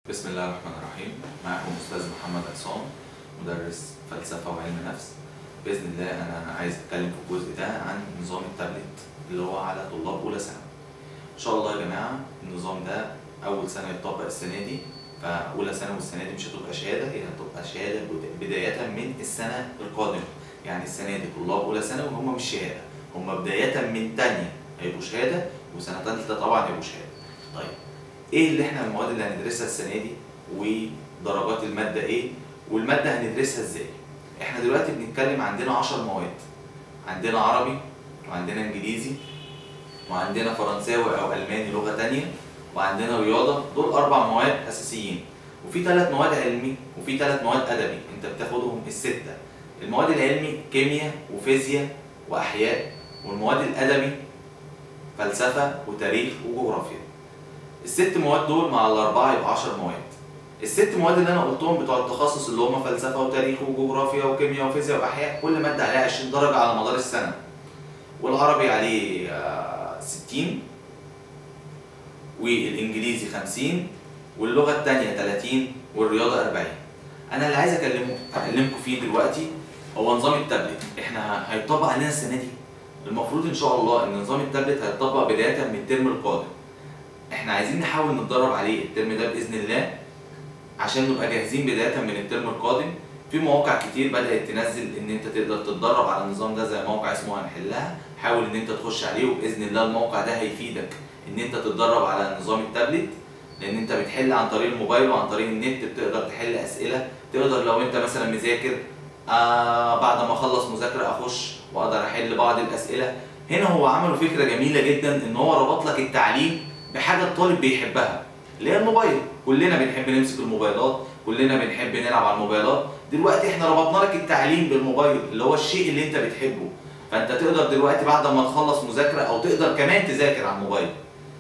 بسم الله الرحمن الرحيم معكم أستاذ محمد عصام مدرس فلسفة وعلم نفس بإذن الله أنا عايز أتكلم في الجزء ده عن نظام التابلت اللي هو على طلاب أولى ثانوي إن شاء الله يا جماعة النظام ده أول سنة يتطبق السنة دي فأولى ثانوي السنة دي مش هتبقى شهادة هي هتبقى شهادة بد- بداية من السنة القادمة يعني السنة دي طلاب أولى ثانوي هم مش شهادة هم بداية من تانية هيبقوا شهادة وسنة تالتة طبعا هيبقوا شهادة طيب ايه اللي احنا المواد اللي هندرسها السنه دي ودرجات الماده ايه والماده هندرسها ازاي احنا دلوقتي بنتكلم عندنا 10 مواد عندنا عربي وعندنا انجليزي وعندنا فرنساوي او الماني لغه تانية وعندنا رياضه دول اربع مواد اساسيين وفي ثلاث مواد علمي وفي ثلاث مواد ادبي انت بتاخدهم السته المواد العلمي كيمياء وفيزياء واحياء والمواد الادبي فلسفه وتاريخ وجغرافيا الست مواد دول مع الأربعة يبقى 10 مواد. الست مواد اللي أنا قلتهم بتوع التخصص اللي هم فلسفة وتاريخ وجغرافيا وكيمياء وفيزياء وأحياء كل مادة عليها 20 درجة على مدار السنة. والعربي عليه آه، 60 والإنجليزي 50 واللغة التانية 30 والرياضة 40. أنا اللي عايز أكلمه أكلمكم فيه دلوقتي هو نظام التابلت، إحنا هيطبق علينا السنة دي. المفروض إن شاء الله إن نظام التابلت هيطبق بداية من الترم القادم. احنا عايزين نحاول نتدرب عليه الترم ده باذن الله عشان نبقى جاهزين بدايه من الترم القادم في مواقع كتير بدات تنزل ان انت تقدر تتدرب على النظام ده زي موقع اسمه هنحلها حاول ان انت تخش عليه وباذن الله الموقع ده هيفيدك ان انت تتدرب على نظام التابلت لان انت بتحل عن طريق الموبايل وعن طريق النت بتقدر تحل اسئله تقدر لو انت مثلا مذاكر آه بعد ما اخلص مذاكره اخش واقدر احل بعض الاسئله هنا هو عملوا فكره جميله جدا ان هو ربط لك التعليم بحاجه الطالب بيحبها اللي هي الموبايل كلنا بنحب نمسك الموبايلات كلنا بنحب نلعب على الموبايلات دلوقتي احنا ربطنا لك التعليم بالموبايل اللي هو الشيء اللي انت بتحبه فانت تقدر دلوقتي بعد ما تخلص مذاكره او تقدر كمان تذاكر على الموبايل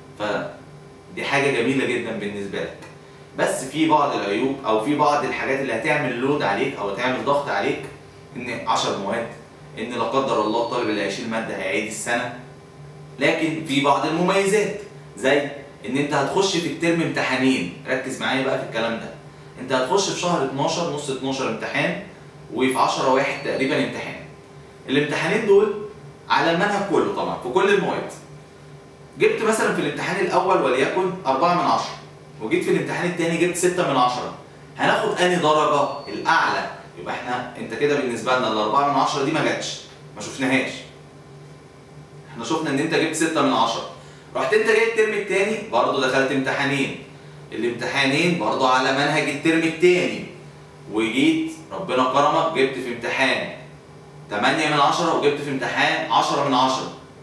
فدي حاجه جميله جدا بالنسبه لك بس في بعض العيوب او في بعض الحاجات اللي هتعمل لود عليك او هتعمل ضغط عليك ان 10 مواد ان لا قدر الله الطالب اللي هيشيل ماده هيعيد السنه لكن في بعض المميزات زي ان انت هتخش في الترم امتحانين ركز معايا بقى في الكلام ده انت هتخش في شهر 12 نص 12 امتحان وفي 10 واحد تقريبا امتحان الامتحانين دول على المنهج كله طبعا في كل المواد جبت مثلا في الامتحان الاول وليكن 4 من 10 وجيت في الامتحان الثاني جبت 6 من 10 هناخد انهي درجه الاعلى يبقى احنا انت كده بالنسبه لنا ال 4 من 10 دي ما جاتش ما شفناهاش احنا شفنا ان انت جبت 6 من 10 رحت انت جاي الترم الثاني برضه دخلت امتحانين الامتحانين برضه على منهج الترم الثاني وجيت ربنا كرمك جبت في امتحان 8 من 10 وجبت في امتحان 10 من 10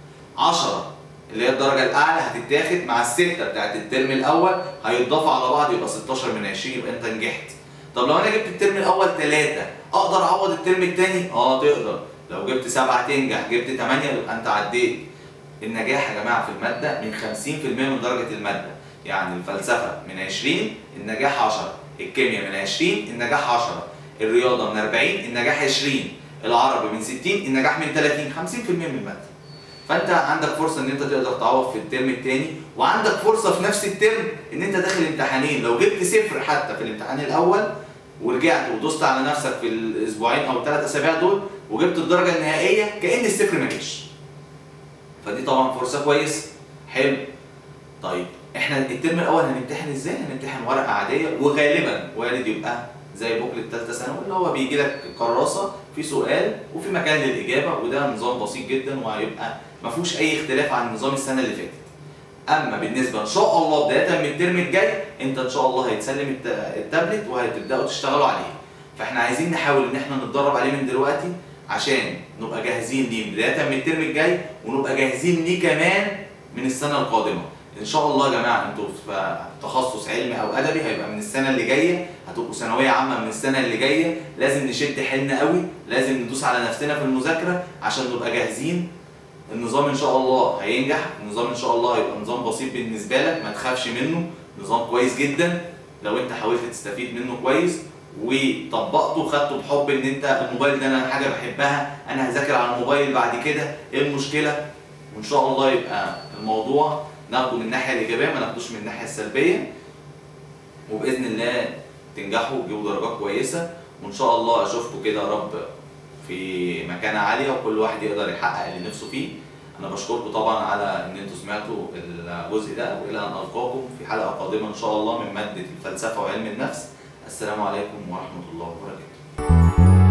10 اللي هي الدرجة الأعلى هتتاخد مع الستة بتاعت الترم الأول هيتضافوا على بعض يبقى 16 من 20 يبقى أنت نجحت. طب لو أنا جبت الترم الأول 3 أقدر أعوض الترم الثاني؟ أه تقدر. لو جبت 7 تنجح، جبت 8 يبقى أنت عديت. النجاح يا جماعة في المادة من 50% من درجة المادة. يعني الفلسفة من 20 النجاح 10 الكيمياء من 20 النجاح 10 الرياضة من 40 النجاح 20 العربي من 60 النجاح من 30 50% من المادة فانت عندك فرصه ان انت تقدر تعوض في الترم الثاني وعندك فرصه في نفس الترم ان انت داخل امتحانين لو جبت صفر حتى في الامتحان الاول ورجعت ودوست على نفسك في الاسبوعين او ثلاث اسابيع دول وجبت الدرجه النهائيه كان الصفر ما جاش فدي طبعا فرصه كويسه حلو طيب احنا الترم الاول هنمتحن ازاي هنمتحن ورقه عاديه وغالبا وارد يبقى زي بوكلة ثالثه ثانوي اللي هو بيجي لك كراسه في سؤال وفي مكان للاجابه وده نظام بسيط جدا وهيبقى ما فيهوش اي اختلاف عن نظام السنه اللي فاتت اما بالنسبه ان شاء الله بدايه من الترم الجاي انت ان شاء الله هيتسلم الت- التابلت وهتبداوا تشتغلوا عليه فاحنا عايزين نحاول ان احنا نتدرب عليه من دلوقتي عشان نبقى جاهزين ليه بدايه من الترم الجاي ونبقى جاهزين ليه كمان من السنه القادمه ان شاء الله يا جماعه انتوا في تخصص علمي او ادبي هيبقى من السنه اللي جايه هتبقوا ثانويه عامه من السنه اللي جايه لازم نشد حيلنا قوي لازم ندوس على نفسنا في المذاكره عشان نبقى جاهزين النظام ان شاء الله هينجح النظام ان شاء الله هيبقى نظام بسيط بالنسبه لك ما تخافش منه نظام كويس جدا لو انت حاولت تستفيد منه كويس وطبقته وخدته بحب ان انت الموبايل ده انا حاجه بحبها انا هذاكر على الموبايل بعد كده ايه المشكله وان شاء الله يبقى الموضوع ناخده من الناحيه الايجابيه ما ناخدوش من الناحيه السلبيه وباذن الله تنجحوا وتجيبوا درجات كويسه وان شاء الله اشوفكم كده يا رب في مكانه عاليه وكل واحد يقدر يحقق اللي نفسه فيه انا بشكركم طبعا على ان انتم سمعتوا الجزء ده والى ان القاكم في حلقه قادمه ان شاء الله من ماده الفلسفه وعلم النفس السلام عليكم ورحمه الله وبركاته